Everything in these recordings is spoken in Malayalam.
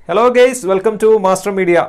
hello guys welcome to Master Media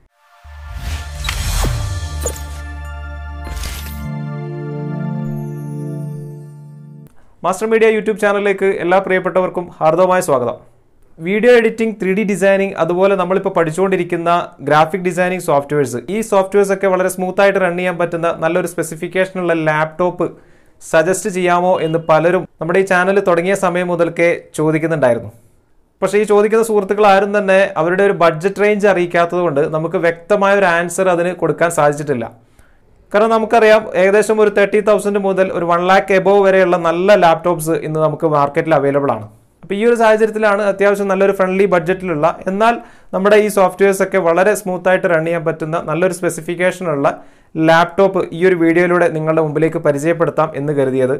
Master Media YouTube ചാനലിലേക്ക് എല്ലാ പ്രിയപ്പെട്ടവർക്കും ഹാർദവമായ സ്വാഗതം video editing three D designing അതുപോലെ നമ്മളിപ്പോൾ പഠിച്ചുകൊണ്ടിരിക്കുന്ന ഗ്രാഫിക് ഡിസൈനിങ് സോഫ്റ്റ്വെയർസ് ഈ സോഫ്റ്റ്വെയർസ് ഒക്കെ വളരെ സ്മൂത്തായിട്ട് റൺ ചെയ്യാൻ പറ്റുന്ന നല്ലൊരു സ്പെസിഫിക്കേഷനുള്ള ലാപ്ടോപ്പ് സജസ്റ്റ് ചെയ്യാമോ എന്ന് പലരും നമ്മുടെ ഈ ചാനൽ തുടങ്ങിയ സമയം മുതൽക്കേ ചോദിക്കുന്നുണ്ടായിരുന്നു പക്ഷേ ഈ ചോദിക്കുന്ന സുഹൃത്തുക്കൾ ആരും തന്നെ അവരുടെ ഒരു ബഡ്ജറ്റ് റേഞ്ച് അറിയിക്കാത്തത് കൊണ്ട് നമുക്ക് വ്യക്തമായ ഒരു ആൻസർ അതിന് കൊടുക്കാൻ സാധിച്ചിട്ടില്ല കാരണം നമുക്കറിയാം ഏകദേശം ഒരു തേർട്ടി തൗസൻഡ് മുതൽ ഒരു വൺ ലാക്ക് എബോവ് വരെയുള്ള നല്ല ലാപ്ടോപ്സ് ഇന്ന് നമുക്ക് മാർക്കറ്റിൽ അവൈലബിൾ ആണ് അപ്പോൾ ഈ ഒരു സാഹചര്യത്തിലാണ് അത്യാവശ്യം നല്ലൊരു ഫ്രണ്ട്ലി ബഡ്ജറ്റിലുള്ള എന്നാൽ നമ്മുടെ ഈ സോഫ്റ്റ്വെയർസ് ഒക്കെ വളരെ സ്മൂത്തായിട്ട് റൺ ചെയ്യാൻ പറ്റുന്ന നല്ലൊരു സ്പെസിഫിക്കേഷനുള്ള ലാപ്ടോപ്പ് ഈ ഒരു വീഡിയോയിലൂടെ നിങ്ങളുടെ മുമ്പിലേക്ക് പരിചയപ്പെടുത്താം എന്ന് കരുതിയത്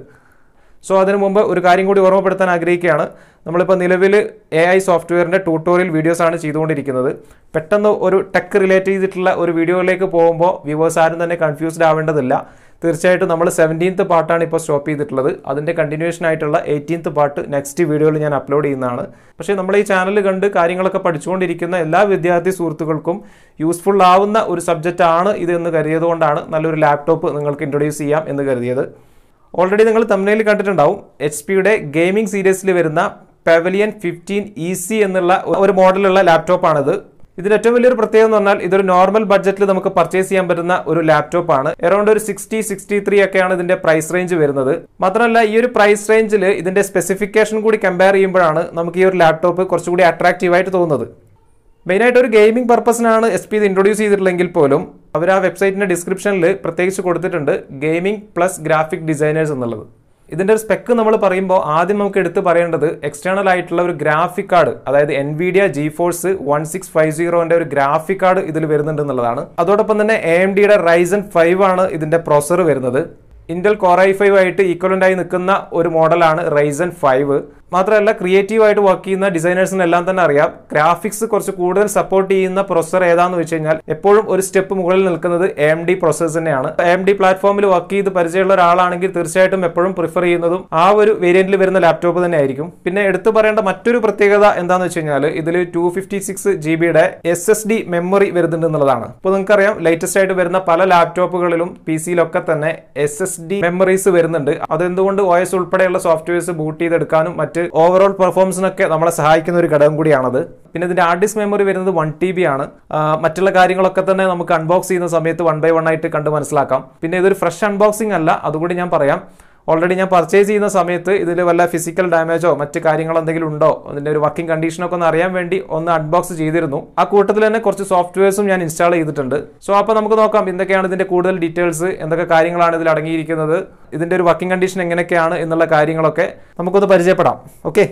സോ അതിനു മുമ്പ് ഒരു കാര്യം കൂടി ഓർമ്മപ്പെടുത്താൻ ആഗ്രഹിക്കുകയാണ് നമ്മളിപ്പോൾ നിലവിൽ എ ഐ സോഫ്റ്റ്വെയറിൻ്റെ ട്യൂട്ടോറിയൽ വീഡിയോസാണ് ചെയ്തുകൊണ്ടിരിക്കുന്നത് പെട്ടെന്ന് ഒരു ടെക് റിലേറ്റ് ചെയ്തിട്ടുള്ള ഒരു വീഡിയോയിലേക്ക് പോകുമ്പോൾ വ്യൂവേഴ്സ് ആരും തന്നെ കൺഫ്യൂസ്ഡ് ആവേണ്ടതില്ല തീർച്ചയായിട്ടും നമ്മൾ സെവൻറ്റീൻത്ത് പാർട്ടാണ് ഇപ്പോൾ സ്റ്റോപ്പ് ചെയ്തിട്ടുള്ളത് അതിൻ്റെ കണ്ടിന്യൂഷൻ ആയിട്ടുള്ള എയ്റ്റീൻത്ത് പാർട്ട് നെക്സ്റ്റ് വീഡിയോയിൽ ഞാൻ അപ്ലോഡ് ചെയ്യുന്നതാണ് പക്ഷേ നമ്മൾ ഈ ചാനൽ കണ്ട് കാര്യങ്ങളൊക്കെ പഠിച്ചുകൊണ്ടിരിക്കുന്ന എല്ലാ വിദ്യാർത്ഥി സുഹൃത്തുക്കൾക്കും യൂസ്ഫുൾ ആവുന്ന ഒരു സബ്ജക്റ്റ് ആണ് ഇത് എന്ന് കരുതിയതുകൊണ്ടാണ് നല്ലൊരു ലാപ്ടോപ്പ് നിങ്ങൾക്ക് ഇൻട്രൊഡ്യൂസ് ചെയ്യാം എന്ന് കരുതിയത് ഓൾറെഡി നിങ്ങൾ തമിഴിൽ കണ്ടിട്ടുണ്ടാവും എച്ച് പിയുടെ ഗെയിമിംഗ് സീരീസിൽ വരുന്ന പെവലിയൻ ഫിഫ്റ്റീൻ ഇ സി എന്നുള്ള ഒരു മോഡലുള്ള ലാപ്ടോപ്പാണിത് ഇതിന് ഏറ്റവും വലിയൊരു പ്രത്യേകത എന്ന് പറഞ്ഞാൽ ഇതൊരു നോർമൽ ബഡ്ജറ്റിൽ നമുക്ക് പർച്ചേസ് ചെയ്യാൻ പറ്റുന്ന ഒരു ലാപ്ടോപ്പ് ആണ് അറൌണ്ട് ഒരു സിക്സ്റ്റി സിക്സ്റ്റി ത്രീ ഒക്കെയാണ് ഇതിന്റെ പ്രൈസ് റേഞ്ച് വരുന്നത് മാത്രമല്ല ഈ ഒരു പ്രൈസ് റേഞ്ചിൽ ഇതിന്റെ സ്പെസിഫിക്കേഷൻ കൂടി കമ്പയർ ചെയ്യുമ്പോഴാണ് നമുക്ക് ഈ ഒരു ലാപ്ടോപ്പ് കുറച്ചുകൂടി അട്രാക്റ്റീവ് ആയിട്ട് തോന്നുന്നത് മെയിനായിട്ട് ഒരു ഗെയിമിംഗ് പർപ്പസിനാണ് എസ് പി ഇത് ഇൻട്രൊഡ്യൂസ് ചെയ്തിട്ടില്ലെങ്കിൽ പോലും അവർ ആ വെബ്സൈറ്റിന്റെ ഡിസ്ക്രിപ്ഷനിൽ പ്രത്യേകിച്ച് കൊടുത്തിട്ടുണ്ട് ഗെയിമിംഗ് പ്ലസ് ഗ്രാഫിക് ഡിസൈനേഴ്സ് എന്നുള്ളത് ഇതിന്റെ ഒരു സ്പെക്ക് നമ്മൾ പറയുമ്പോൾ ആദ്യം നമുക്ക് എടുത്ത് പറയേണ്ടത് എക്സ്റ്റേണൽ ആയിട്ടുള്ള ഒരു ഗ്രാഫിക് കാർഡ് അതായത് Nvidia GeForce one six five സീറോന്റെ ഒരു ഗ്രാഫിക് കാർഡ് ഇതിൽ വരുന്നുണ്ട് എന്നുള്ളതാണ് അതോടൊപ്പം തന്നെ എ എം ഡിയുടെ റൈസൻ ഫൈവ് ആണ് ഇതിന്റെ പ്രൊസർ വരുന്നത് ഇന്റൽ കോർ ഐ ഫൈവ് ആയിട്ട് ഈക്വലന്റ് ആയി നിൽക്കുന്ന ഒരു മോഡലാണ് റൈസൻ ഫൈവ് മാത്രമല്ല ക്രിയേറ്റീവ് ആയിട്ട് വർക്ക് ചെയ്യുന്ന ഡിസൈനേഴ്സിനെല്ലാം തന്നെ അറിയാം ഗ്രാഫിക്സ് കുറച്ച് കൂടുതൽ സപ്പോർട്ട് ചെയ്യുന്ന പ്രൊസസർ ഏതാന്ന് വെച്ച് കഴിഞ്ഞാൽ എപ്പോഴും ഒരു സ്റ്റെപ്പ് മുകളിൽ നിൽക്കുന്നത് എ എം ഡി പ്രൊസസ് തന്നെയാണ് എ എം ഡി പ്ലാറ്റ്ഫോമിൽ വർക്ക് ചെയ്ത് പരിചയമുള്ള ഒരാളാണെങ്കിൽ തീർച്ചയായിട്ടും എപ്പോഴും പ്രിഫർ ചെയ്യുന്നതും ആ ഒരു വേരിയന്റിൽ വരുന്ന ലാപ്ടോപ്പ് തന്നെ ആയിരിക്കും പിന്നെ എടുത്തു പറയേണ്ട മറ്റൊരു പ്രത്യേകത എന്താണെന്ന് വെച്ച് കഴിഞ്ഞാൽ ഇതിൽ ടു ഫിഫ്റ്റി സിക്സ് ജി ബിയുടെ എസ് എസ് ഡി മെമ്മറി വരുന്നുണ്ട് എന്നുള്ളതാണ് ഇപ്പോൾ നിങ്ങൾക്കറിയാം ലേറ്റസ്റ്റ് ആയിട്ട് വരുന്ന പല ലാപ്ടോപ്പുകളിലും പി സിയിലൊക്കെ തന്നെ എസ് എസ് ഡി മെമ്മറീസ് വരുന്നുണ്ട് അതെന്തുകൊണ്ട് ഒ എസ് ഉൾപ്പെടെയുള്ള സോഫ്റ്റ്വെയർസ് ബൂട്ട് ചെയ്തെടുക്കാനും മറ്റ് ഓവറോൾ പെർഫോമൻസിനൊക്കെ നമ്മളെ സഹായിക്കുന്ന ഒരു ഘടകം കൂടിയാണത് പിന്നെ ഇതിന്റെ ഹാർഡ് ഡിസ്ക് മെമ്മറി വരുന്നത് വൺ ടി ബി ആണ് ആ, മറ്റുള്ള കാര്യങ്ങളൊക്കെ തന്നെ നമുക്ക് അൺബോക്സ് ചെയ്യുന്ന സമയത്ത് വൺ ബൈ വൺ ആയിട്ട് കണ്ട് മനസ്സിലാക്കാം പിന്നെ ഇതൊരു ഫ്രഷ് അൺബോക്സിംഗ് അല്ല അതുകൂടി ഞാൻ പറയാം ഓൾറെഡി ഞാൻ പർച്ചേസ് ചെയ്യുന്ന സമയത്ത് ഇതിൽ വല്ല ഫിസിക്കൽ ഡാമേജോ മറ്റ് കാര്യങ്ങളോ എന്തെങ്കിലും ഉണ്ടോ അതിന്റെ ഒരു വർക്കിംഗ് കണ്ടീഷനൊക്കെ ഒന്ന് അറിയാൻ വേണ്ടി ഒന്ന് അൺബോക്സ് ചെയ്തിരുന്നു ആ കൂട്ടത്തിൽ തന്നെ കുറച്ച് സോഫ്റ്റ്വെയർസും ഞാൻ ഇൻസ്റ്റാൾ ചെയ്തിട്ടുണ്ട് സോ അപ്പോൾ നമുക്ക് നോക്കാം എന്തൊക്കെയാണ് ഇതിന്റെ കൂടുതൽ ഡീറ്റെയിൽസ് എന്തൊക്കെ കാര്യങ്ങളാണ് ഇതിൽ അടങ്ങിയിരിക്കുന്നത് ഇതിന്റെ ഒരു വർക്കിംഗ് കണ്ടീഷൻ എങ്ങനെയൊക്കെയാണ് എന്നുള്ള കാര്യങ്ങളൊക്കെ നമുക്കൊന്ന് പരിചയപ്പെടാം okay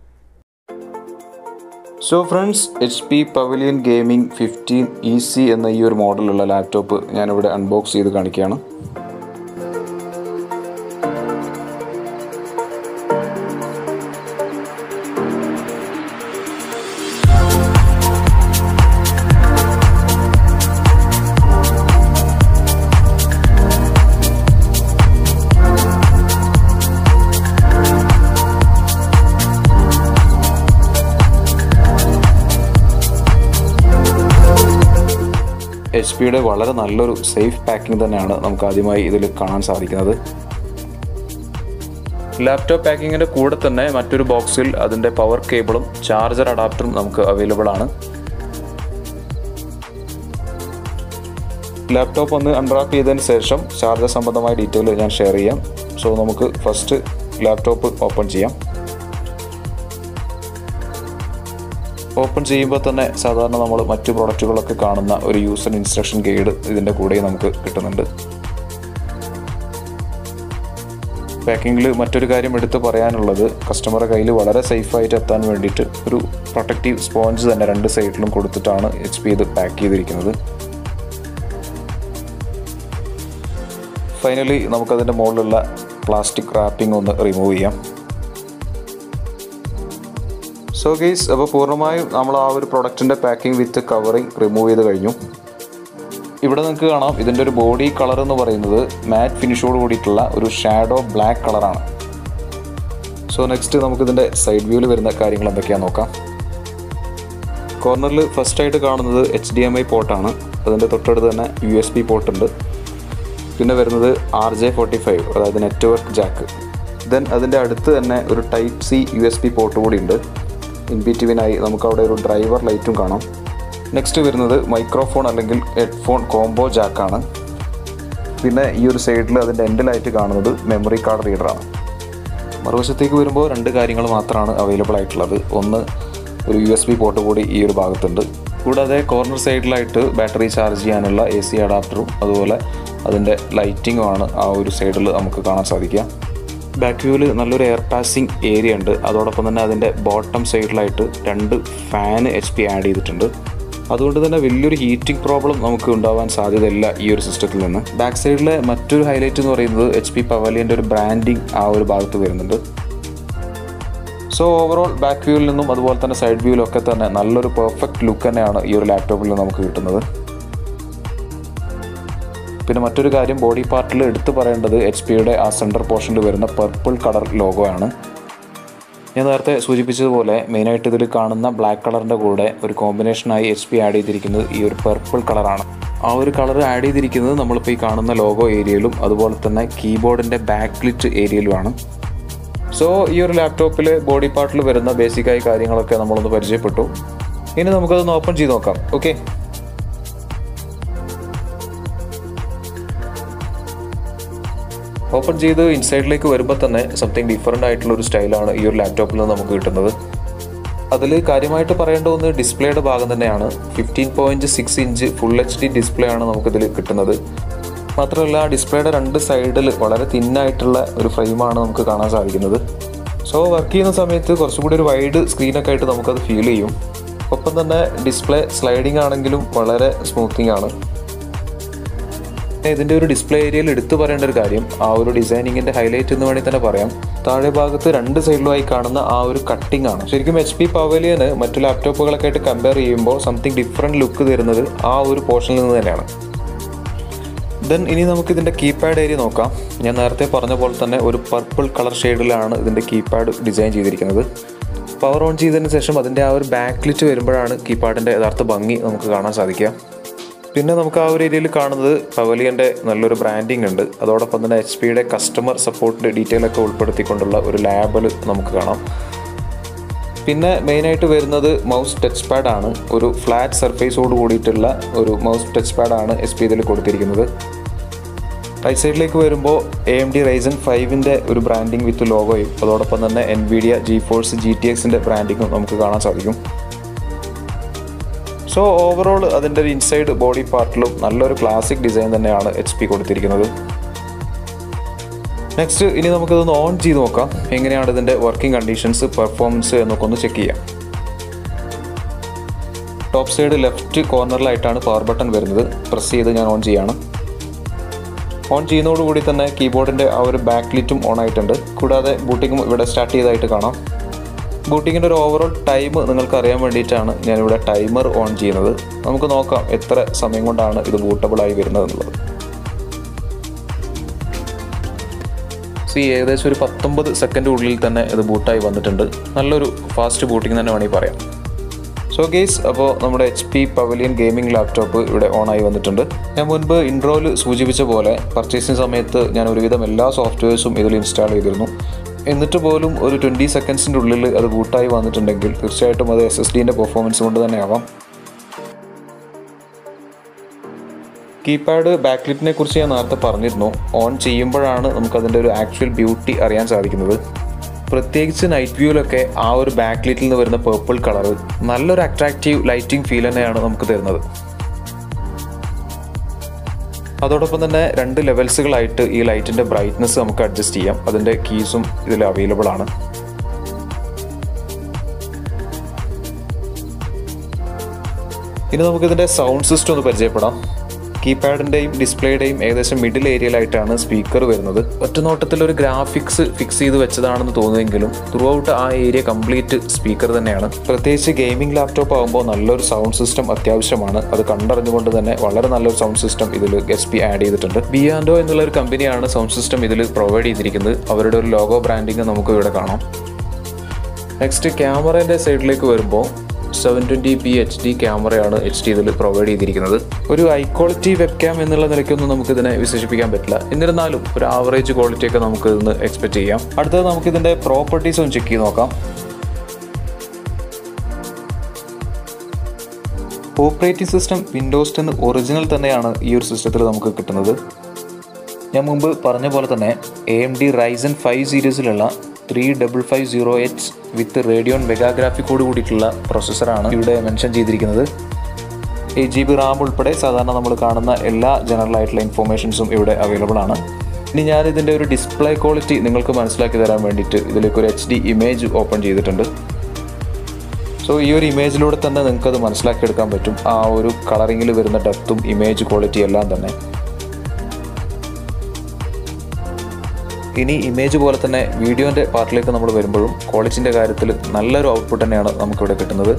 so friends H P Pavilion gaming fifteen E C എന്ന ഈ ഒരു മോഡലുള്ള ലാപ്ടോപ്പ് ഞാനിവിടെ അൺബോക്സ് ചെയ്ത് കാണിക്കുകയാണ് എച്ച് പിയുടെ വളരെ നല്ലൊരു സേഫ് പാക്കിംഗ് തന്നെയാണ് നമുക്ക് ആദ്യമായി ഇതിൽ കാണാൻ സാധിക്കുന്നത് ലാപ്ടോപ്പ് പാക്കിങ്ങിൻ്റെ കൂടെ തന്നെ മറ്റൊരു ബോക്സിൽ അതിൻ്റെ പവർ കേബിളും ചാർജർ അഡാപ്റ്ററും നമുക്ക് അവൈലബിൾ ആണ് ലാപ്ടോപ്പ് ഒന്ന് അൺറാപ്പ് ചെയ്തതിന് ശേഷം ചാർജർ സംബന്ധമായ ഡീറ്റെയിൽ ഞാൻ ഷെയർ ചെയ്യാം സോ നമുക്ക് ഫസ്റ്റ് ലാപ്ടോപ്പ് ഓപ്പൺ ചെയ്യാം ഓപ്പൺ ചെയ്യുമ്പോൾ തന്നെ സാധാരണ നമ്മൾ മറ്റു പ്രൊഡക്റ്റുകളൊക്കെ കാണുന്ന ഒരു യൂസർ ഇൻസ്ട്രക്ഷൻ ഗൈഡ് ഇതിൻ്റെ കൂടെ നമുക്ക് കിട്ടുന്നുണ്ട് പാക്കിങ്ങിൽ മറ്റൊരു കാര്യം എടുത്തു പറയാനുള്ളത് കസ്റ്റമറുടെ കയ്യിൽ വളരെ സേഫായിട്ട് എത്താൻ വേണ്ടിയിട്ട് ഒരു പ്രൊട്ടക്റ്റീവ് സ്പോഞ്ച് തന്നെ രണ്ട് സൈഡിലും കൊടുത്തിട്ടാണ് എച്ച് പി ഇത് പാക്ക് ചെയ്തിരിക്കുന്നത് ഫൈനലി നമുക്കതിൻ്റെ മുകളിലുള്ള പ്ലാസ്റ്റിക് റാപ്പിംഗ് ഒന്ന് റിമൂവ് ചെയ്യാം സോ ഗെയ്സ് അപ്പോൾ പൂർണ്ണമായും നമ്മൾ ആ ഒരു പ്രൊഡക്റ്റിൻ്റെ പാക്കിംഗ് വിത്ത് കവറിങ് റിമൂവ് ചെയ്ത് കഴിഞ്ഞു ഇവിടെ നിങ്ങൾക്ക് കാണാം ഇതിൻ്റെ ഒരു ബോഡി കളർ എന്ന് പറയുന്നത് മാറ്റ് ഫിനിഷോട് കൂടിയിട്ടുള്ള ഒരു ഷാഡോ ബ്ലാക്ക് കളറാണ് സോ നെക്സ്റ്റ് നമുക്കിതിൻ്റെ സൈഡ് വ്യൂവിൽ വരുന്ന കാര്യങ്ങൾ എന്തൊക്കെയാണെന്ന് നോക്കാം കോർണറിൽ ഫസ്റ്റ് ആയിട്ട് കാണുന്നത് എച്ച് ഡി എം ഐ പോർട്ടാണ് അതിൻ്റെ തൊട്ടടുത്ത് തന്നെ യു എസ് ബി പോർട്ട് ഉണ്ട് പിന്നെ വരുന്നത് ആർ ജെ ഫോർട്ടി ഫൈവ് അതായത് നെറ്റ്വർക്ക് ജാക്ക് ദെൻ അതിൻ്റെ അടുത്ത് തന്നെ ഒരു type C U S B port കൂടി ഉണ്ട് ഇൻ ബിറ്റ്വീനായി നമുക്ക് അവിടെ ഒരു ഡ്രൈവർ ലൈറ്റും കാണാം നെക്സ്റ്റ് വരുന്നത് മൈക്രോഫോൺ അല്ലെങ്കിൽ ഹെഡ്ഫോൺ കോംബോ ജാക്കാണ് പിന്നെ ഈ ഒരു സൈഡിൽ അതിൻ്റെ എൻഡിലായിട്ട് കാണുന്നത് മെമ്മറി കാർഡ് റീഡറാണ് മറുവശത്തേക്ക് വരുമ്പോൾ രണ്ട് കാര്യങ്ങൾ മാത്രമാണ് അവൈലബിൾ ആയിട്ടുള്ളത് ഒന്ന് ഒരു യു എസ് ബി പോർട്ട് കൂടി ഈ ഒരു ഭാഗത്തുണ്ട് കൂടാതെ കോർണർ സൈഡിലായിട്ട് ബാറ്ററി ചാർജ് ചെയ്യാനുള്ള എ സി അഡാപ്റ്ററും അതുപോലെ അതിൻ്റെ ലൈറ്റിങ്ങുമാണ് ആ ഒരു സൈഡിൽ നമുക്ക് കാണാൻ സാധിക്കുക ബാക്ക് വ്യൂവിൽ നല്ലൊരു എയർ പാസിംഗ് ഏരിയ ഉണ്ട് അതോടൊപ്പം തന്നെ അതിൻ്റെ ബോട്ടം സൈഡിലായിട്ട് രണ്ട് ഫാൻ എച്ച് പി ആഡ് ചെയ്തിട്ടുണ്ട് അതുകൊണ്ട് തന്നെ വലിയൊരു ഹീറ്റിംഗ് പ്രോബ്ലം നമുക്ക് ഉണ്ടാവാൻ സാധ്യതയില്ല ഈ ഒരു സിസ്റ്റത്തിൽ നിന്ന് ബാക്ക് സൈഡിലെ മറ്റൊരു ഹൈലൈറ്റ് എന്ന് പറയുന്നത് എച്ച് പി പവലിയൻ്റെ ഒരു ബ്രാൻഡിങ് ആ ഒരു ഭാഗത്ത് വരുന്നുണ്ട് സോ ഓവറോൾ ബാക്ക് വ്യൂവിൽ നിന്നും അതുപോലെ തന്നെ സൈഡ് വ്യൂവിലൊക്കെ തന്നെ നല്ലൊരു പെർഫെക്റ്റ് ലുക്ക് തന്നെയാണ് ഈ ഒരു ലാപ്ടോപ്പിൽ നിന്ന് നമുക്ക് കിട്ടുന്നത് പിന്നെ മറ്റൊരു കാര്യം ബോഡി പാർട്ടിൽ എടുത്തു പറയേണ്ടത് എച്ച് പിയുടെ ആ സെൻറ്റർ പോർഷനിൽ വരുന്ന പർപ്പിൾ കളർ ലോഗോ ആണ് ഞാൻ നേരത്തെ സൂചിപ്പിച്ചതുപോലെ മെയിനായിട്ട് ഇതിൽ കാണുന്ന ബ്ലാക്ക് കളറിൻ്റെ കൂടെ ഒരു കോമ്പിനേഷനായി എച്ച് പി ആഡ് ചെയ്തിരിക്കുന്നത് ഈ ഒരു പർപ്പിൾ കളറാണ് ആ ഒരു കളർ ആഡ് ചെയ്തിരിക്കുന്നത് നമ്മളിപ്പോൾ ഈ കാണുന്ന ലോഗോ ഏരിയയിലും അതുപോലെ തന്നെ കീബോർഡിൻ്റെ ബാക്ക്ലിറ്റ് ഏരിയയിലുമാണ് സോ ഈ ഒരു ലാപ്ടോപ്പിൽ ബോഡി പാർട്ടിൽ വരുന്ന ബേസിക്കായി കാര്യങ്ങളൊക്കെ നമ്മളൊന്ന് പരിചയപ്പെട്ടു ഇനി നമുക്കതൊന്ന് ഓപ്പൺ ചെയ്ത് നോക്കാം ഓക്കെ ഓപ്പൺ ചെയ്ത് ഇൻസൈഡിലേക്ക് വരുമ്പോൾ തന്നെ സംതിങ് ഡിഫറെൻ്റ് ആയിട്ടുള്ള ഒരു സ്റ്റൈലാണ് ഈ ഒരു ലാപ്ടോപ്പിൽ നിന്ന് നമുക്ക് കിട്ടുന്നത് അതിൽ കാര്യമായിട്ട് പറയേണ്ട ഒന്ന് ഡിസ്പ്ലേയുടെ ഭാഗം തന്നെയാണ് fifteen point six inch full H D display ആണ് നമുക്കിതിൽ കിട്ടുന്നത് മാത്രമല്ല ഡിസ്പ്ലേയുടെ രണ്ട് സൈഡിൽ വളരെ തിന്നായിട്ടുള്ള ഒരു ഫ്രെയിമാണ് നമുക്ക് കാണാൻ സാധിക്കുന്നത് സോ വർക്ക് ചെയ്യുന്ന സമയത്ത് കുറച്ചുകൂടി ഒരു വൈഡ് സ്ക്രീനൊക്കെ ആയിട്ട് നമുക്കത് ഫീൽ ചെയ്യും ഒപ്പം തന്നെ ഡിസ്പ്ലേ സ്ലൈഡിംഗ് ആണെങ്കിലും വളരെ സ്മൂത്തിങ് ആണ് ഇതിൻ്റെ ഒരു ഡിസ്പ്ലേ ഏരിയയിൽ എടുത്തു പറയേണ്ട ഒരു കാര്യം ആ ഒരു ഡിസൈനിങ്ങിൻ്റെ ഹൈലൈറ്റ് എന്ന് വേണമെങ്കിൽ തന്നെ പറയാം താഴെ ഭാഗത്ത് രണ്ട് സൈഡിലുമായി കാണുന്ന ആ ഒരു കട്ടിംഗ് ആണ് ശരിക്കും എച്ച് പി പവലിയന് മറ്റു ലാപ്ടോപ്പുകളൊക്കെ ആയിട്ട് കമ്പയർ ചെയ്യുമ്പോൾ സംതിങ് ഡിഫറെൻറ്റ് ലുക്ക് തരുന്നത് ആ ഒരു പോർഷനിൽ നിന്ന് തന്നെയാണ് ദെൻ ഇനി നമുക്ക് ഇതിൻ്റെ കീപാഡ് ഏരിയ നോക്കാം ഞാൻ നേരത്തെ പറഞ്ഞ പോലെ തന്നെ ഒരു പർപ്പിൾ കളർ ഷെയ്ഡിലാണ് ഇതിൻ്റെ കീപാഡ് ഡിസൈൻ ചെയ്തിരിക്കുന്നത് പവർ ഓൺ ചെയ്തതിന് ശേഷം അതിൻ്റെ ആ ഒരു ബാക്ക്ലിറ്റ് വരുമ്പോഴാണ് കീപാഡിൻ്റെ യഥാർത്ഥ ഭംഗി നമുക്ക് കാണാൻ സാധിക്കുക പിന്നെ നമുക്ക് ആ ഒരു ഏരിയയിൽ കാണുന്നത് പവലിയൻ്റെ നല്ലൊരു ബ്രാൻഡിങ് ഉണ്ട് അതോടൊപ്പം തന്നെ എച്ച് പിയുടെ കസ്റ്റമർ സപ്പോർട്ട് ഡീറ്റെയിൽ ഒക്കെ ഉൾപ്പെടുത്തിക്കൊണ്ടുള്ള ഒരു ലാബിൽ നമുക്ക് കാണാം പിന്നെ മെയിനായിട്ട് വരുന്നത് മൗസ് ടച്ച് പാഡ് ആണ് ഒരു ഫ്ലാറ്റ് സർഫേസോട് കൂടിയിട്ടുള്ള ഒരു മൗസ് ടച്ച് പാഡ് ആണ് എസ് പി ഇതിൽ കൊടുത്തിരിക്കുന്നത് റൈറ്റ് സൈഡിലേക്ക് വരുമ്പോൾ എ എം ഡി റൈസൻ ഫൈവിൻ്റെ ഒരു ബ്രാൻഡിങ് വിത്ത് ലോഗോയും അതോടൊപ്പം തന്നെ Nvidia GeForce G T എക്സിൻ്റെ ബ്രാൻഡിങ്ങും നമുക്ക് കാണാൻ സാധിക്കും സോ ഓവറോൾ അതിൻ്റെ ഒരു ഇൻസൈഡ് ബോഡി പാർട്ടിലും നല്ലൊരു ക്ലാസിക് ഡിസൈൻ തന്നെയാണ് എച്ച് പി കൊടുത്തിരിക്കുന്നത് നെക്സ്റ്റ് ഇനി നമുക്കിതൊന്ന് ഓൺ ചെയ്ത് നോക്കാം എങ്ങനെയാണ് ഇതിൻ്റെ വർക്കിംഗ് കണ്ടീഷൻസ് പെർഫോമൻസ് എന്നൊക്കെ ഒന്ന് ചെക്ക് ചെയ്യാം ടോപ്പ് സൈഡ് ലെഫ്റ്റ് കോർണറിലായിട്ടാണ് പവർ ബട്ടൺ വരുന്നത് പ്രസ് ചെയ്ത് ഞാൻ ഓൺ ചെയ്യാണ് ഓൺ ചെയ്യുന്നതോടുകൂടി തന്നെ കീബോർഡിൻ്റെ ആ ഒരു ബാക്ക് ലിറ്റും ഓൺ ആയിട്ടുണ്ട് കൂടാതെ ബൂട്ടിങ്ങും ഇവിടെ സ്റ്റാർട്ട് ചെയ്തതായിട്ട് കാണാം ബൂട്ടിങ്ങിൻ്റെ ഒരു ഓവറോൾ ടൈം നിങ്ങൾക്ക് അറിയാൻ വേണ്ടിയിട്ടാണ് ഞാനിവിടെ ടൈമർ ഓൺ ചെയ്യുന്നത് നമുക്ക് നോക്കാം എത്ര സമയം കൊണ്ടാണ് ഇത് ബൂട്ടബിളായി വരുന്നത് എന്നുള്ളത് സി ഏകദേശം ഒരു പത്തൊമ്പത് സെക്കൻഡ് ഉള്ളിൽ തന്നെ ഇത് ബൂട്ടായി വന്നിട്ടുണ്ട് നല്ലൊരു ഫാസ്റ്റ് ബൂട്ടിംഗ് തന്നെ വേണമെങ്കിൽ പറയാം സോ ഗെയ്സ് അപ്പോൾ നമ്മുടെ H P Pavilion gaming laptop ഇവിടെ ഓണായി വന്നിട്ടുണ്ട് ഞാൻ മുൻപ് ഇൻട്രോയിൽ സൂചിപ്പിച്ച പോലെ പർച്ചേസിങ് സമയത്ത് ഞാൻ ഒരുവിധം എല്ലാ സോഫ്റ്റ്വെയർസും ഇതിൽ ഇൻസ്റ്റാൾ ചെയ്തിരുന്നു എന്നിട്ട് പോലും ഒരു ട്വൻറ്റി സെക്കൻഡ്സിൻ്റെ ഉള്ളിൽ അത് ബൂട്ടായി വന്നിട്ടുണ്ടെങ്കിൽ തീർച്ചയായിട്ടും അത് എസ് എസ് ഡിൻ്റെ പെർഫോമൻസ് കൊണ്ട് തന്നെ ആവാം കീപാഡ് ബാക്ക്ലിറ്റിനെ കുറിച്ച് ഞാൻ നേരത്തെ പറഞ്ഞിരുന്നു ഓൺ ചെയ്യുമ്പോഴാണ് നമുക്കതിൻ്റെ ഒരു ആക്ച്വൽ ബ്യൂട്ടി അറിയാൻ സാധിക്കുന്നത് പ്രത്യേകിച്ച് നൈറ്റ് വ്യൂവിലൊക്കെ ആ ഒരു ബാക്ക്ലിറ്റിൽ നിന്ന് വരുന്ന പേർപ്പിൾ കളർ നല്ലൊരു അട്രാക്റ്റീവ് ലൈറ്റിംഗ് ഫീൽ തന്നെയാണ് നമുക്ക് തരുന്നത് അതോടൊപ്പം തന്നെ രണ്ട് ലെവൽസുകളായിട്ട് ഈ ലൈറ്റിൻ്റെ ബ്രൈറ്റ്നസ് നമുക്ക് അഡ്ജസ്റ്റ് ചെയ്യാം അതിൻ്റെ കീസും ഇതിൽ അവൈലബിൾ ആണ് ഇനി നമുക്കിതിൻ്റെ സൗണ്ട് സിസ്റ്റം ഒന്ന് പരിചയപ്പെടാം കീപാഡിൻ്റെയും ഡിസ്പ്ലേയുടെയും ഏകദേശം മിഡിൽ ഏരിയയിലായിട്ടാണ് സ്പീക്കർ വരുന്നത് ഒറ്റ നോട്ടത്തിൽ ഒരു ഗ്രാഫിക്സ് ഫിക്സ് ചെയ്ത് വെച്ചതാണെന്ന് തോന്നുമെങ്കിലും ത്രൂ ഔട്ട് ആ ഏരിയ കംപ്ലീറ്റ് സ്പീക്കർ തന്നെയാണ് പ്രത്യേകിച്ച് ഗെയിമിംഗ് ലാപ്ടോപ്പ് ആകുമ്പോൾ നല്ലൊരു സൗണ്ട് സിസ്റ്റം അത്യാവശ്യമാണ് അത് കണ്ടറിഞ്ഞുകൊണ്ട് തന്നെ വളരെ നല്ലൊരു സൗണ്ട് സിസ്റ്റം ഇതിൽ എസ് പി ആഡ് ചെയ്തിട്ടുണ്ട് ബിയാൻഡോ എന്നുള്ള ഒരു കമ്പനിയാണ് സൗണ്ട് സിസ്റ്റം ഇതിൽ പ്രൊവൈഡ് ചെയ്തിരിക്കുന്നത് അവരുടെ ഒരു ലോഗോ ബ്രാൻഡിങ് നമുക്ക് ഇവിടെ കാണാം നെക്സ്റ്റ് ക്യാമറേൻ്റെ സൈഡിലേക്ക് വരുമ്പോൾ seven twenty P H D ക്യാമറയാണ് എച്ച് ഡി ഇതിൽ പ്രൊവൈഡ് ചെയ്തിരിക്കുന്നത് ഒരു ഹൈ ക്വാളിറ്റി വെബ് ക്യാം എന്നുള്ള നിലയ്ക്കൊന്നും നമുക്ക് ഇതിനെ വിശേഷിപ്പിക്കാൻ പറ്റില്ല എന്നിരുന്നാലും ഒരു ആവറേജ് ക്വാളിറ്റി ഒക്കെ നമുക്ക് ഇതിന് എക്സ്പെക്ട് ചെയ്യാം അടുത്തത് നമുക്ക് ഇതിൻ്റെ പ്രോപ്പർട്ടീസ് ഒന്ന് ചെക്ക് ചെയ്ത് നോക്കാം operating system Windows ten original തന്നെയാണ് ഈ ഒരു സിസ്റ്റത്തിൽ നമുക്ക് കിട്ടുന്നത് ഞാൻ മുമ്പ് പറഞ്ഞ പോലെ തന്നെ A M D Ryzen five സീരീസിലുള്ള three double five zero H with Radeon മെഗാഗ്രാഫിക്കോട് കൂടിയിട്ടുള്ള പ്രോസസ്സറാണ് ഇവിടെ മെൻഷൻ ചെയ്തിരിക്കുന്നത് എയ്റ്റ് ജി ബി റാം ഉൾപ്പെടെ സാധാരണ നമ്മൾ കാണുന്ന എല്ലാ ജനറൽ ആയിട്ടുള്ള ഇൻഫോർമേഷൻസും ഇവിടെ അവൈലബിൾ ആണ് ഇനി ഞാൻ ഇതിൻ്റെ ഒരു ഡിസ്പ്ലേ ക്വാളിറ്റി നിങ്ങൾക്ക് മനസ്സിലാക്കി തരാൻ വേണ്ടിയിട്ട് ഇതിലേക്ക് ഒരു എച്ച് ഡി ഇമേജ് ഓപ്പൺ ചെയ്തിട്ടുണ്ട് സോ ഈ ഒരു ഇമേജിലൂടെ തന്നെ നിങ്ങൾക്ക് അത് മനസ്സിലാക്കിയെടുക്കാൻ പറ്റും ആ ഒരു കളറിങ്ങിൽ വരുന്ന ഡെപ്തും ഇമേജ് ക്വാളിറ്റി എല്ലാം തന്നെ ഇനി ഇമേജ് പോലെ തന്നെ വീഡിയോൻ്റെ പാർട്ടിലേക്ക് നമ്മൾ വരുമ്പോഴും ക്വാളിറ്റിൻ്റെ കാര്യത്തിൽ നല്ലൊരു ഔട്ട്പുട്ട് തന്നെയാണ് നമുക്കിവിടെ കിട്ടുന്നത്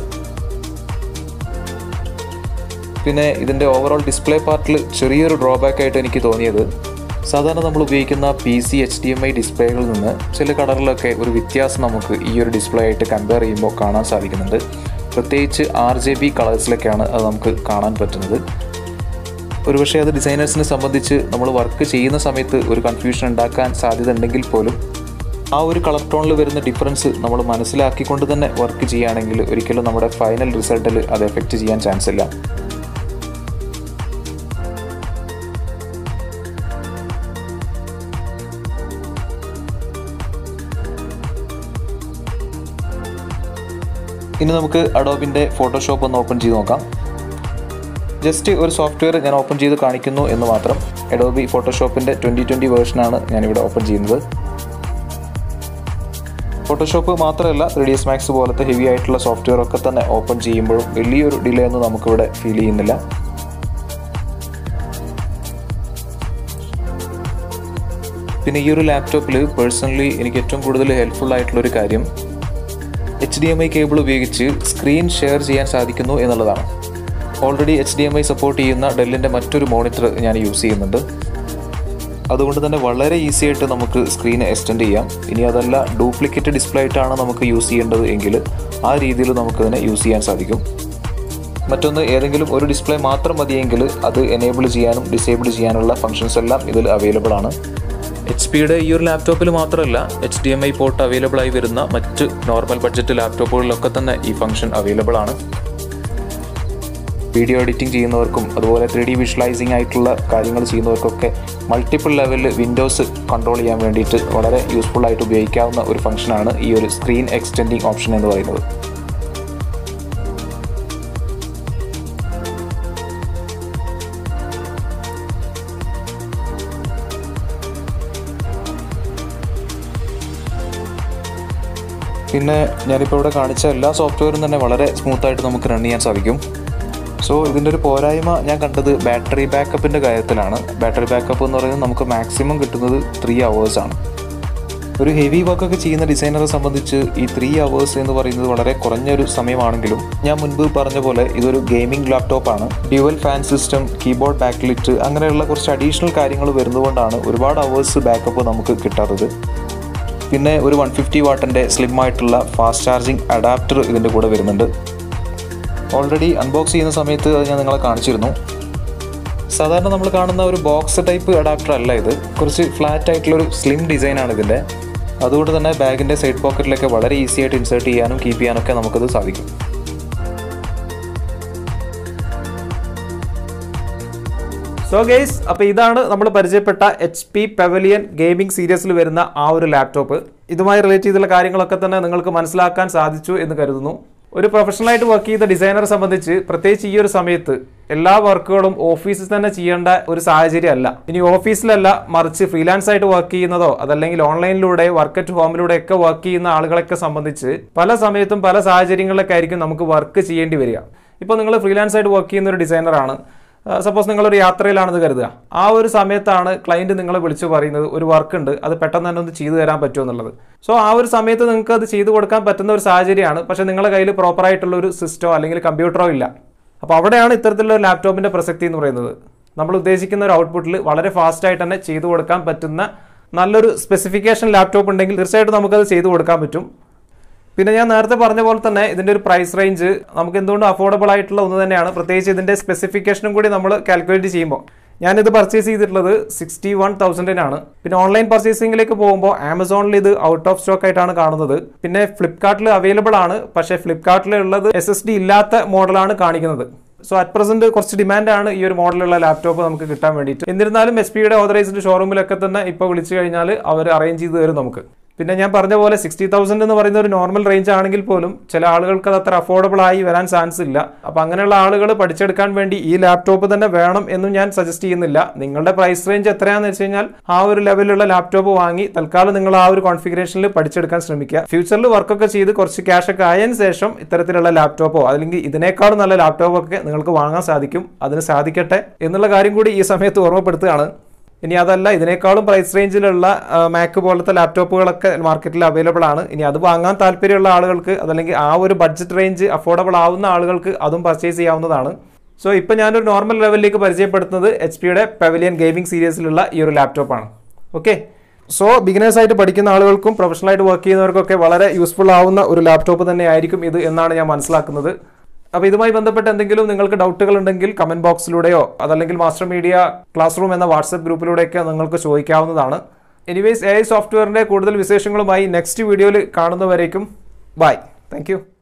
പിന്നെ ഇതിൻ്റെ ഓവറോൾ ഡിസ്പ്ലേ പാർട്ടിൽ ചെറിയൊരു ഡ്രോബാക്ക് ആയിട്ട് എനിക്ക് തോന്നിയത് സാധാരണ നമ്മൾ ഉപയോഗിക്കുന്ന P C H D M I ഡിസ്പ്ലേകളിൽ നിന്ന് ചില കളറിലൊക്കെ ഒരു വ്യത്യാസം നമുക്ക് ഈ ഒരു ഡിസ്പ്ലേ ആയിട്ട് കമ്പയർ ചെയ്യുമ്പോൾ കാണാൻ സാധിക്കുന്നുണ്ട് പ്രത്യേകിച്ച് ആർ ജെ ബി കളേഴ്സിലൊക്കെയാണ് അത് നമുക്ക് കാണാൻ പറ്റുന്നത് ഒരുപക്ഷെ അത് ഡിസൈനേഴ്സിനെ സംബന്ധിച്ച് നമ്മൾ വർക്ക് ചെയ്യുന്ന സമയത്ത് ഒരു കൺഫ്യൂഷൻ ഉണ്ടാക്കാൻ സാധ്യത ഉണ്ടെങ്കിൽ പോലും ആ ഒരു കളർ ടോണിൽ വരുന്ന ഡിഫറൻസ് നമ്മൾ മനസ്സിലാക്കിക്കൊണ്ട് തന്നെ വർക്ക് ചെയ്യുകയാണെങ്കിൽ ഒരിക്കലും നമ്മുടെ ഫൈനൽ റിസൾട്ടിൽ അത് എഫക്റ്റ് ചെയ്യാൻ ചാൻസ് ഇല്ല ഇനി നമുക്ക് അഡോബിൻ്റെ ഫോട്ടോഷോപ്പ് ഒന്ന് ഓപ്പൺ ചെയ്ത് നോക്കാം ജസ്റ്റ് ഒരു സോഫ്റ്റ്വെയർ ഞാൻ ഓപ്പൺ ചെയ്ത് കാണിക്കുന്നു എന്ന് മാത്രം അഡോബി ഫോട്ടോഷോപ്പിൻ്റെ ട്വൻറ്റി ട്വൻറ്റി വേർഷനാണ് ഞാനിവിടെ ഓപ്പൺ ചെയ്യുന്നത് ഫോട്ടോഷോപ്പ് മാത്രമല്ല ത്രീ ഡി എസ് മാക്സ് പോലത്തെ ഹെവി ആയിട്ടുള്ള സോഫ്റ്റ്വെയർ ഒക്കെ തന്നെ ഓപ്പൺ ചെയ്യുമ്പോഴും വലിയൊരു ഡിലേ ഒന്നും നമുക്കിവിടെ ഫീൽ ചെയ്യുന്നില്ല പിന്നെ ഈ ഒരു ലാപ്ടോപ്പിൽ പേഴ്സണലി എനിക്ക് ഏറ്റവും കൂടുതൽ ഹെൽപ്ഫുൾ ആയിട്ടുള്ള ഒരു കാര്യം H D M I cable ഉപയോഗിച്ച് സ്ക്രീൻ ഷെയർ ചെയ്യാൻ സാധിക്കുന്നു എന്നുള്ളതാണ് already H D M I support ചെയ്യുന്ന ഡെല്ലിൻ്റെ മറ്റൊരു മോണിറ്റർ ഞാൻ യൂസ് ചെയ്യുന്നുണ്ട് അതുകൊണ്ട് തന്നെ വളരെ ഈസി ആയിട്ട് നമുക്ക് സ്ക്രീൻ എക്സ്റ്റെൻഡ് ചെയ്യാം ഇനി അതല്ല ഡ്യൂപ്ലിക്കേറ്റ് ഡിസ്പ്ലേ ആയിട്ടാണ് നമുക്ക് യൂസ് ചെയ്യേണ്ടത് എങ്കിൽ ആ രീതിയിൽ നമുക്കതിനെ യൂസ് ചെയ്യാൻ സാധിക്കും മറ്റൊന്ന് ഏതെങ്കിലും ഒരു ഡിസ്പ്ലേ മാത്രം മതിയെങ്കിൽ അത് എനേബിൾ ചെയ്യാനും ഡിസേബിൾ ചെയ്യാനുള്ള ഫങ്ഷൻസ് എല്ലാം ഇതിൽ അവൈലബിൾ ആണ് എച്ച് പിയുടെ ഈ ഒരു ലാപ്ടോപ്പിൽ മാത്രമല്ല H D M I port available ആയി വരുന്ന മറ്റ് നോർമൽ ബഡ്ജറ്റ് ലാപ്ടോപ്പുകളിലൊക്കെ തന്നെ ഈ ഫംഗ്ഷൻ അവൈലബിൾ ആണ് വീഡിയോ എഡിറ്റിംഗ് ചെയ്യുന്നവർക്കും അതുപോലെ ത്രീ ഡി വിഷ്വലൈസിംഗ് ആയിട്ടുള്ള കാര്യങ്ങൾ ചെയ്യുന്നവർക്കൊക്കെ മൾട്ടിപ്പിൾ ലെവലിൽ വിൻഡോസ് കൺട്രോൾ ചെയ്യാൻ വേണ്ടിയിട്ട് വളരെ യൂസ്ഫുൾ ആയിട്ട് ഉപയോഗിക്കാവുന്ന ഒരു ഫംഗ്ഷനാണ് ഈ ഒരു സ്ക്രീൻ എക്സ്റ്റെൻഡിങ് ഓപ്ഷൻ എന്ന് പറയുന്നത് പിന്നെ ഞാനിപ്പോൾ ഇവിടെ കാണിച്ച എല്ലാ സോഫ്റ്റ്വെയറും തന്നെ വളരെ സ്മൂത്തായിട്ട് നമുക്ക് റൺ ചെയ്യാൻ സാധിക്കും സോ ഇതിൻ്റെ ഒരു പോരായ്മ ഞാൻ കണ്ടത് ബാറ്ററി ബാക്കപ്പിൻ്റെ കാര്യത്തിലാണ് ബാറ്ററി ബാക്കപ്പ് എന്ന് പറയുന്നത് നമുക്ക് മാക്സിമം കിട്ടുന്നത് ത്രീ ആണ് ഒരു ഹെവി വർക്കൊക്കെ ചെയ്യുന്ന ഡിസൈനറെ സംബന്ധിച്ച് ഈ ത്രീ അവേഴ്സ് എന്ന് പറയുന്നത് വളരെ കുറഞ്ഞൊരു സമയമാണെങ്കിലും ഞാൻ മുൻപ് പറഞ്ഞ പോലെ ഇതൊരു ഗെയിമിംഗ് ലാപ്ടോപ്പാണ് dual fan system keyboard backlit അങ്ങനെയുള്ള കുറച്ച് അഡീഷണൽ കാര്യങ്ങൾ വരുന്നതുകൊണ്ടാണ് ഒരുപാട് അവേഴ്സ് ബാക്കപ്പ് നമുക്ക് കിട്ടാത്തത് പിന്നെ ഒരു വൺ ഫിഫ്റ്റി വാട്ടിൻ്റെ സ്ലിം ആയിട്ടുള്ള ഫാസ്റ്റ് ചാർജിങ് അഡാപ്റ്റർ ഇതിൻ്റെ കൂടെ വരുന്നുണ്ട് ഓൾറെഡി അൺബോക്സ് ചെയ്യുന്ന സമയത്ത് അത് ഞാൻ നിങ്ങളെ കാണിച്ചിരുന്നു സാധാരണ നമ്മൾ കാണുന്ന ഒരു ബോക്സ് ടൈപ്പ് അഡാപ്റ്റർ അല്ല ഇത് കുറച്ച് ഫ്ലാറ്റ് ആയിട്ടുള്ളൊരു സ്ലിം ഡിസൈനാണ് ഇതിൻ്റെ അതുകൊണ്ട് തന്നെ ബാഗിൻ്റെ സൈഡ് പോക്കറ്റിലൊക്കെ വളരെ ഈസി ആയിട്ട് ഇൻസേർട്ട് ചെയ്യാനും കീപ്പ് ചെയ്യാനൊക്കെ നമുക്കത് സാധിക്കും സോ ഗെയ്സ് അപ്പോൾ ഇതാണ് നമ്മൾ പരിചയപ്പെട്ട എച്ച് പി പെവലിയൻ ഗെയിമിംഗ് സീരീസിൽ വരുന്ന ആ ഒരു ലാപ്ടോപ്പ് ഇതുമായി റിലേറ്റ് ചെയ്തുള്ള കാര്യങ്ങളൊക്കെ തന്നെ നിങ്ങൾക്ക് മനസ്സിലാക്കാൻ സാധിച്ചു എന്ന് കരുതുന്നു ഒരു പ്രൊഫഷണലായിട്ട് വർക്ക് ചെയ്ത ഡിസൈനറെ സംബന്ധിച്ച് പ്രത്യേകിച്ച് ഈ ഒരു സമയത്ത് എല്ലാ വർക്കുകളും ഓഫീസിൽ തന്നെ ചെയ്യേണ്ട ഒരു സാഹചര്യമല്ല ഇനി ഓഫീസിലല്ല മറിച്ച് ഫ്രീലാൻസ് ആയിട്ട് വർക്ക് ചെയ്യുന്നതോ അതല്ലെങ്കിൽ ഓൺലൈനിലൂടെ വർക്ക് അറ്റ് ഹോമിലൂടെ ഒക്കെ വർക്ക് ചെയ്യുന്ന ആളുകളൊക്കെ സംബന്ധിച്ച് പല സമയത്തും പല സാഹചര്യങ്ങളിലൊക്കെ ആയിരിക്കും നമുക്ക് വർക്ക് ചെയ്യേണ്ടി വരിക ഇപ്പോൾ നിങ്ങൾ ഫ്രീലാൻസ് ആയിട്ട് വർക്ക് ചെയ്യുന്ന ഒരു ഡിസൈനറാണ് സപ്പോസ് നിങ്ങളൊരു യാത്രയിലാണെന്ന് കരുതുക ആ ഒരു സമയത്താണ് ക്ലയൻറ്റ് നിങ്ങളെ വിളിച്ചു പറയുന്നത് ഒരു വർക്ക് ഉണ്ട് അത് പെട്ടെന്ന് തന്നെ ഒന്ന് ചെയ്തു തരാൻ പറ്റുമോ എന്നുള്ളത് സോ ആ ഒരു സമയത്ത് നിങ്ങൾക്ക് അത് ചെയ്തു കൊടുക്കാൻ പറ്റുന്ന ഒരു സാഹചര്യമാണ് പക്ഷേ നിങ്ങളുടെ കയ്യിൽ പ്രോപ്പറായിട്ടുള്ള ഒരു സിസ്റ്റമോ അല്ലെങ്കിൽ കമ്പ്യൂട്ടറോ ഇല്ല അപ്പോൾ അവിടെയാണ് ഇത്തരത്തിലുള്ള ഒരു ലാപ്ടോപ്പിൻ്റെ പ്രസക്തി എന്ന് പറയുന്നത് നമ്മൾ ഉദ്ദേശിക്കുന്ന ഒരു ഔട്ട്പുട്ടിൽ വളരെ ഫാസ്റ്റ് ആയിട്ട് തന്നെ ചെയ്തു കൊടുക്കാൻ പറ്റുന്ന നല്ലൊരു സ്പെസിഫിക്കേഷൻ ലാപ്ടോപ്പ് ഉണ്ടെങ്കിൽ തീർച്ചയായിട്ടും നമുക്കത് ചെയ്തു കൊടുക്കാൻ പറ്റും പിന്നെ ഞാൻ നേരത്തെ പറഞ്ഞ പോലെ തന്നെ ഇതിന്റെ ഒരു പ്രൈസ് റേഞ്ച് നമുക്ക് എന്തുകൊണ്ടും അഫോർഡബിൾ ആയിട്ടുള്ള ഒന്ന് തന്നെയാണ് പ്രത്യേകിച്ച് ഇതിന്റെ സ്പെസിഫിക്കേഷനും കൂടി നമ്മൾ കാൽക്കുലേറ്റ് ചെയ്യുമ്പോൾ ഞാനിത് പർച്ചേസ് ചെയ്തിട്ടുള്ളത് സിക്സ്റ്റി വൺ തൗസൻഡിനാണ് പിന്നെ ഓൺലൈൻ പർച്ചേസിംഗിലേക്ക് പോകുമ്പോൾ ആമസോണിൽ ഇത് ഔട്ട് ഓഫ് സ്റ്റോക്ക് ആയിട്ടാണ് കാണുന്നത് പിന്നെ ഫ്ലിപ്കാർട്ടിൽ അവൈലബിൾ ആണ് പക്ഷേ ഫ്ലിപ്കാർട്ടിൽ ഉള്ളത് എസ് എസ് ഡി ഇല്ലാത്ത മോഡലാണ് കാണിക്കുന്നത് സോ അറ്റ് പ്രസന്റ് കുറച്ച് ഡിമാൻഡാണ് ഈ ഒരു മോഡലുള്ള ലാപ്ടോപ്പ് നമുക്ക് കിട്ടാൻ വേണ്ടിയിട്ട് എന്നിരുന്നാലും എസ് പിയുടെ ഓതറൈസ്ഡ് ഷോറൂമിലൊക്കെ തന്നെ ഇപ്പോൾ വിളിച്ചു കഴിഞ്ഞാൽ അവർ അറേഞ്ച് ചെയ്ത് തരും നമുക്ക് പിന്നെ ഞാൻ പറഞ്ഞ പോലെ സിക്സ്റ്റി തൗസൻഡ് എന്ന് പറയുന്ന ഒരു നോർമൽ റേഞ്ച് ആണെങ്കിൽ പോലും ചില ആളുകൾക്ക് അത് അത്ര അഫോർഡബിൾ ആയി വരാൻ ചാൻസ് ഇല്ല അപ്പം അങ്ങനെയുള്ള ആളുകൾ പഠിച്ചെടുക്കാൻ വേണ്ടി ഈ ലാപ്ടോപ്പ് തന്നെ വേണം എന്നും ഞാൻ സജസ്റ്റ് ചെയ്യുന്നില്ല നിങ്ങളുടെ പ്രൈസ് റേഞ്ച് എത്രയാണെന്ന് വെച്ച് കഴിഞ്ഞാൽ ആ ഒരു ലെവലിലുള്ള ലാപ്ടോപ്പ് വാങ്ങി തൽക്കാലം നിങ്ങൾ ആ ഒരു കോൺഫിഗറേഷനിൽ പഠിച്ചെടുക്കാൻ ശ്രമിക്കുക ഫ്യൂച്ചറിൽ വർക്കൊക്കെ ചെയ്ത് കുറച്ച് ക്യാഷ് ഒക്കെ ആയതിനു ശേഷം ഇത്തരത്തിലുള്ള ലാപ്ടോപ്പോ അല്ലെങ്കിൽ ഇതിനേക്കാളും നല്ല ലാപ്ടോപ്പ് ഒക്കെ നിങ്ങൾക്ക് വാങ്ങാൻ സാധിക്കും അതിന് സാധിക്കട്ടെ എന്നുള്ള കാര്യം കൂടി ഈ സമയത്ത് ഓർമ്മപ്പെടുത്തുകയാണ് ഇനി അതല്ല ഇതിനേക്കാളും പ്രൈസ് റേഞ്ചിലുള്ള മാക്ക് പോലത്തെ ലാപ്ടോപ്പുകളൊക്കെ മാർക്കറ്റിൽ അവൈലബിൾ ആണ് ഇനി അത് വാങ്ങാൻ താല്പര്യമുള്ള ആളുകൾക്ക് അതല്ലെങ്കിൽ ആ ഒരു ബഡ്ജറ്റ് റേഞ്ച് അഫോർഡബിൾ ആവുന്ന ആളുകൾക്ക് അതും പർച്ചേസ് ചെയ്യാവുന്നതാണ് സോ ഇപ്പോൾ ഞാനൊരു നോർമൽ ലെവലിലേക്ക് പരിചയപ്പെടുത്തുന്നത് എച്ച് പിയുടെ പെവലിയൻ ഗെയിമിംഗ് സീരീസിലുള്ള ഈ ഒരു ലാപ്ടോപ്പാണ് ഓക്കെ സോ ബിഗിനേഴ്സ് ആയിട്ട് പഠിക്കുന്ന ആളുകൾക്കും പ്രൊഫഷണൽ ആയിട്ട് വർക്ക് ചെയ്യുന്നവർക്കൊക്കെ വളരെ യൂസ്ഫുൾ ആവുന്ന ഒരു ലാപ്ടോപ്പ് തന്നെ ആയിരിക്കും ഇത് എന്നാണ് ഞാൻ മനസ്സിലാക്കുന്നത് അപ്പോൾ ഇതുമായി ബന്ധപ്പെട്ട് എന്തെങ്കിലും നിങ്ങൾക്ക് ഡൗട്ടുകൾ ഉണ്ടെങ്കിൽ കമന്റ് ബോക്സിലൂടെയോ അതല്ലെങ്കിൽ മാസ്റ്റർ മീഡിയ ക്ലാസ് റൂം എന്ന വാട്സപ്പ് ഗ്രൂപ്പിലൂടെയൊക്കെ നിങ്ങൾക്ക് ചോദിക്കാവുന്നതാണ് എനിവേസ് എ ഐ സോഫ്റ്റ്വെയറിൻ്റെ കൂടുതൽ വിശേഷങ്ങളുമായി നെക്സ്റ്റ് വീഡിയോയിൽ കാണുന്നവരേക്കും ബൈ താങ്ക്